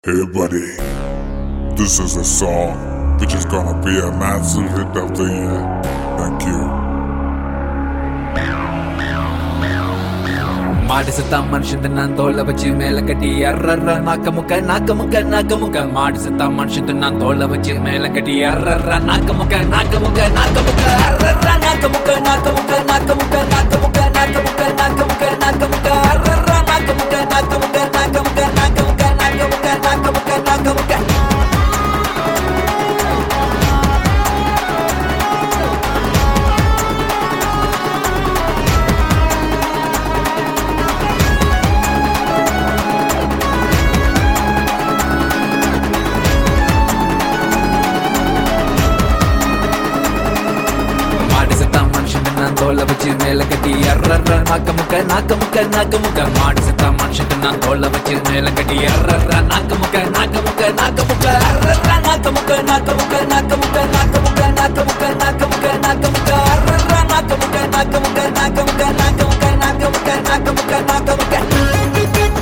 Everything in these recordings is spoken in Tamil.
Hey buddy, this is a song which is gonna be a massive hit of the year. Thank you. மாடு செத்தா மனுஷன் நான் தோலை வச்சு மேல கட்டி அர்றர்ற நாக்க முக்க நாக்க முக்க நாக்க முக்க மாடு செத்தா மனுஷன் நான் தோலை வச்சு மேல கட்டி அர்றர்ற நாக்க முக்க நாக்க முக்க நாக்க முக்க அர்றர்ற நாக்க முக்க நாக்க முக்க நாக்க முக்க நாக்க முக்க நாக்க முக்க நாக்க முக்க நாக்க முக்க அர்றர்ற நாக்க முக்க நாக்க முக்க நாக்க முக்க நாக்க முக்க நாக்க முக்க நாக்க முக்க நாக்க முக்க மாடு செத்தா மனுஷன் நான் தோலை வச்சு மேல கட்டி அர்றர்ற நாக்க முக்க நாக்க முக்க நாக்க முக்க மாடு செத்தா மனுஷன் நான் தோலை வச்சு மேல கட்டி அர்றர்ற நாக்க முக்க நாக்க முக்க நாக்க முக்க அர்றர்ற நாக்க முக்க நாக்க முக்க நாக்க முக்க நாக்க முக்க நாக்க முக்க நாக்க முக்க நாக்க முக்க அர்றர்ற நாக்க முக்க நாக்க முக்க நாக்க முக்க நாக்க முக்க நாக்க முக்க நாக்க முக்க நாக்க முக்க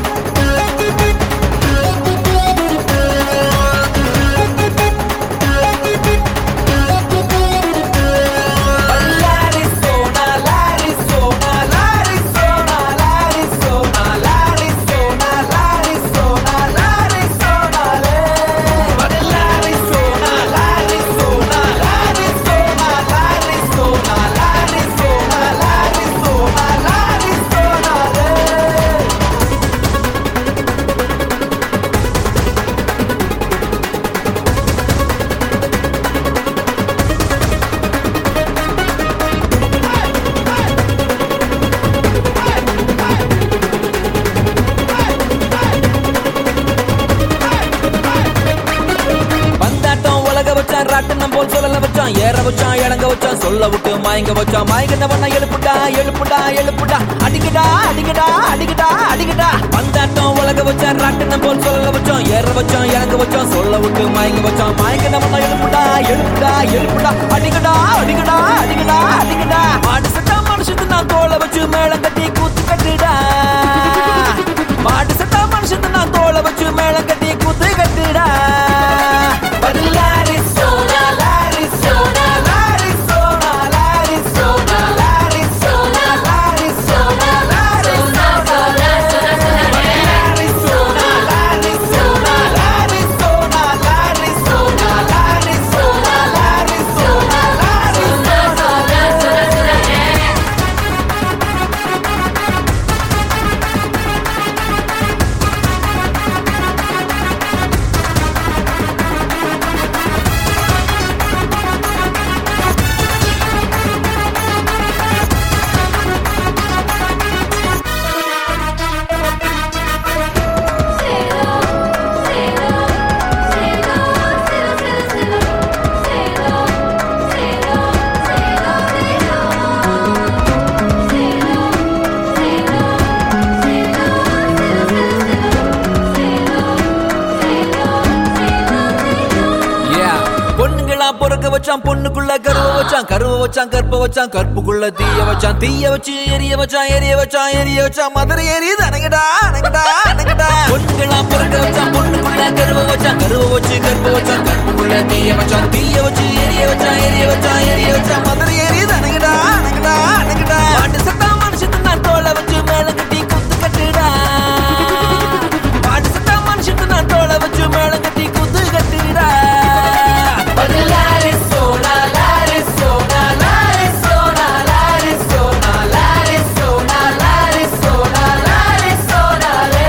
L'Arizona, l'Arizona, l'Arizona, l'Arizona, l'Arizona, l'Arizona, l'Arizona, le. L'Arizona, l'Arizona, l'Arizona, l'Arizona, l'Arizona, l'Arizona, l'Arizona, le. பந்தாட்டம் உலக வச்சான் ராட்டனம் போல் சொல்லல வச்சான் ஏற வச்சான் இறங்க வச்சான் சொல்ல விட்டு மயங்க வச்சான் மயங்கினவன எழுப்புடா எழுப்புடா எழுப்புடா அடிக்கடா அடிக்கடா அடிக்கடா அடிக்கடா பந்தாட்டம் உலக வச்சான் ராட்டனம் போல் சொல்லல வச்சான் ஏற வச்சான் இறங்க வச்சான் சொல்ல விட்டு மயங்க வச்சான் மயங்கினவன எழுப்புடா எழுப்புடா எழுப்புடா அடிக்கடா அடிக்கடா அடிக்கடா அடிக்கடா மாடு சட்டா மனுஷத்து நான் தோலை வச்சு மேளம் கட்டி கூத்து கட்டுடா மாடு சட்டா மனுஷத்து நான் தோலை வச்சு மேளம் கட்டி கூத்து கட்டுடா L'Arizona, l'Arizona, l'Arizona, l'Arizona, l'Arizona, l'Arizona, l'Arizona, l'Arizona, l'Arizona, l'Arizona, l'Arizona, l'Arizona, l'Arizona, l'Arizona. Yeah. பொண்ணுங்களா பொறுக்க வச்சான் பொண்ணுக்குள்ள கருவ வச்சான் கருவ வச்சான் கற்ப வச்சான் கற்புக்குள்ள தீய வச்சான் தீய வச்சு எரிய வச்சான் எரிய வச்சான் எரிய வச்சான் மதுரை எரியுது அணங்கடா அணங்கடா அணங்கடா பொண்ணுங்களா பொறுக்க வச்சான் பொண்ணுக்குள்ள கருவ வச்சான் கருவ வச்சு கற்ப வச்சான் கற்புக்குள்ள தீய வச்சான் தீய வச்சு எரிய வச்சான் எரிய வச்சான் எரிய வச்சான் மதுரை எரியுது அணங்கடா அணங்கடா அணங்கடா மாட்டு சத்தா மனுஷத்து நான் தோலை வச்சு மேல கட்டி குத்து கட்டுடா மாட்டு சத்தா மனுஷத்து நான் தோலை வச்சு மேல கட்டி குத்து கட்டுடா L'Arizona, l'Arizona, l'Arizona, l'Arizona, l'Arizona, l'Arizona, l'Arizona, le.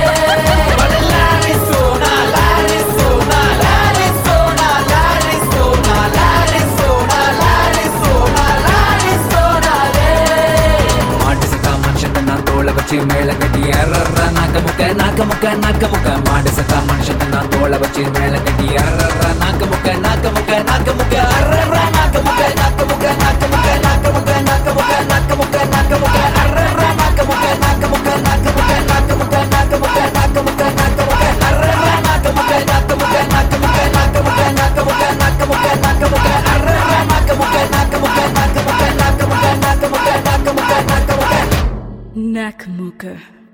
L'Arizona, l'Arizona, l'Arizona, l'Arizona, l'Arizona, l'Arizona, l'Arizona, le. மாட்டு சத்தா மனுஷன் நான் தோலை வச்சு மேல கட்டி அறற நாக்க முக்க நாக்க முக்க நாக்க முக்க மாடு சத்தா மனுஷன் நான் தோலை வச்சு மேல கட்டி அறற நாக்க முக்க நாக்க முக்க நாக்க முக்க அறற நாக்க முக்க நாக்க முக்க நாக்க முக்க நாக்க முக்க நாக்க முக்க நாக்க முக்க நாக்க முக்க அறற நாக்க முக்க நாக்க முக்க நாக்க முக்க நாக்க முக்க நாக்க முக்க நாக்க முக்க நாக்க முக்க அறற நாக்க முக்க நாக்க முக்க நாக்க முக்க நாக்க முக்க நாக்க முக்க நாக்க முக்க நாக்க முக்க அறற நாக்க முக்க நாக்க முக்க நாக்க முக்க நாக்க முக்க நாக்க முக்க நாக்க முக்க நாக்க முக்க Nakamooka.